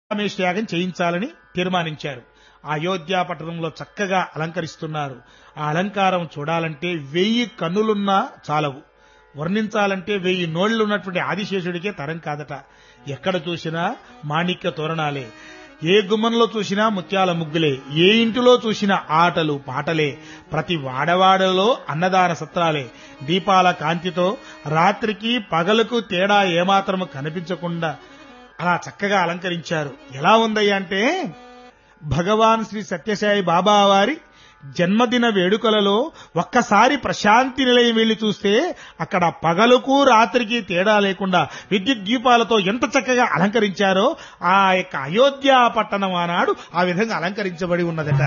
యాగం చేయించాలని తీర్మానించారు అయోధ్య పట్టణంలో చక్కగా అలంకరిస్తున్నారు ఆ అలంకారం చూడాలంటే వెయ్యి కన్నులున్నా చాలవు వర్ణించాలంటే వెయ్యి నోళ్లున్నటువంటి ఆదిశేషుడికే తరం కాదట ఎక్కడ చూసినా మాణిక్య తోరణాలే ఏ గుమ్మంలో చూసినా ముత్యాల ముగ్గులే ఏ ఇంటిలో చూసినా ఆటలు పాటలే ప్రతి వాడవాడలో అన్నదాన సత్రాలే దీపాల కాంతితో రాత్రికి పగలకు తేడా ఏమాత్రము కనిపించకుండా అలా చక్కగా అలంకరించారు ఎలా ఉందయ్యా అంటే భగవాన్ శ్రీ సత్యసాయి బాబా వారి జన్మదిన వేడుకలలో ఒక్కసారి ప్రశాంతి నిలయం వెళ్లి చూస్తే అక్కడ పగలుకు రాత్రికి తేడా లేకుండా విద్యుత్ దీపాలతో ఎంత చక్కగా అలంకరించారో ఆ యొక్క అయోధ్య పట్టణం ఆనాడు ఆ విధంగా అలంకరించబడి ఉన్నదట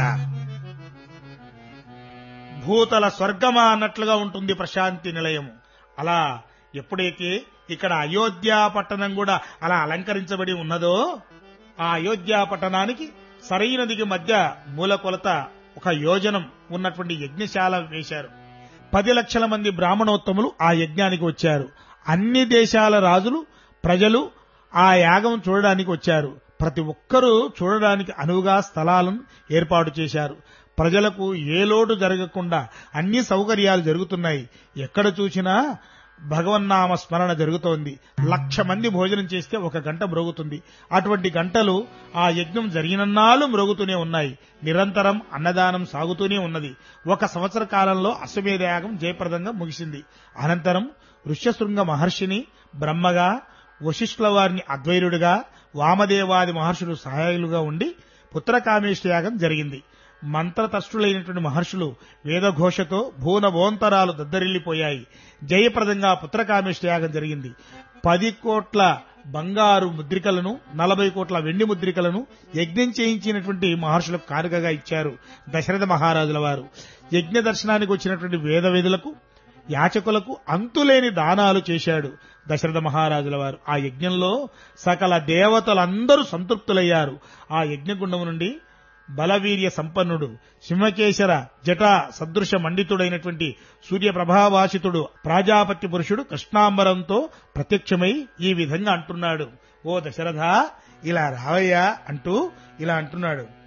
భూతల స్వర్గమా అన్నట్లుగా ఉంటుంది ప్రశాంతి నిలయము అలా ఎప్పుడైతే ఇక్కడ అయోధ్య పట్టణం కూడా అలా అలంకరించబడి ఉన్నదో ఆ అయోధ్య పట్టణానికి సరైనదికి మధ్య మూల కొలత ఒక యోజనం ఉన్నటువంటి యజ్ఞశాల వేశారు పది లక్షల మంది బ్రాహ్మణోత్తములు ఆ యజ్ఞానికి వచ్చారు అన్ని దేశాల రాజులు ప్రజలు ఆ యాగం చూడడానికి వచ్చారు ప్రతి ఒక్కరూ చూడడానికి అనువుగా స్థలాలను ఏర్పాటు చేశారు ప్రజలకు ఏ లోటు జరగకుండా అన్ని సౌకర్యాలు జరుగుతున్నాయి ఎక్కడ చూసినా భగవన్నామ స్మరణ జరుగుతోంది లక్ష మంది భోజనం చేస్తే ఒక గంట మ్రోగుతుంది అటువంటి గంటలు ఆ యజ్ఞం జరిగినన్నాళ్ళు మ్రోగుతూనే ఉన్నాయి నిరంతరం అన్నదానం సాగుతూనే ఉన్నది ఒక సంవత్సర కాలంలో అశ్వమేధ యాగం జయప్రదంగా ముగిసింది అనంతరం ఋష్యశృంగ మహర్షిని బ్రహ్మగా వశిష్ఠుల వారిని అద్వైరుడిగా వామదేవాది మహర్షులు సహాయులుగా ఉండి పుత్రకామేష్టి యాగం జరిగింది మంత్రతష్టులైనటువంటి మహర్షులు వేదఘోషతో భూనభోంతరాలు దద్దరిల్లిపోయాయి జయప్రదంగా పుత్రకామేష్టి యాగం జరిగింది పది కోట్ల బంగారు ముద్రికలను నలభై కోట్ల వెండి ముద్రికలను యజ్ఞం చేయించినటువంటి మహర్షులకు కానుకగా ఇచ్చారు దశరథ మహారాజుల వారు యజ్ఞ దర్శనానికి వచ్చినటువంటి వేదవేదులకు యాచకులకు అంతులేని దానాలు చేశాడు దశరథ మహారాజుల వారు ఆ యజ్ఞంలో సకల దేవతలందరూ సంతృప్తులయ్యారు ఆ యజ్ఞగుండం నుండి బలవీర్య సంపన్నుడు సింహకేశర జటా సదృశ మండితుడైనటువంటి సూర్య ప్రభావాసితుడు ప్రాజాపత్య పురుషుడు కృష్ణాంబరంతో ప్రత్యక్షమై ఈ విధంగా అంటున్నాడు ఓ దశరథ ఇలా రావయ్యా అంటూ ఇలా అంటున్నాడు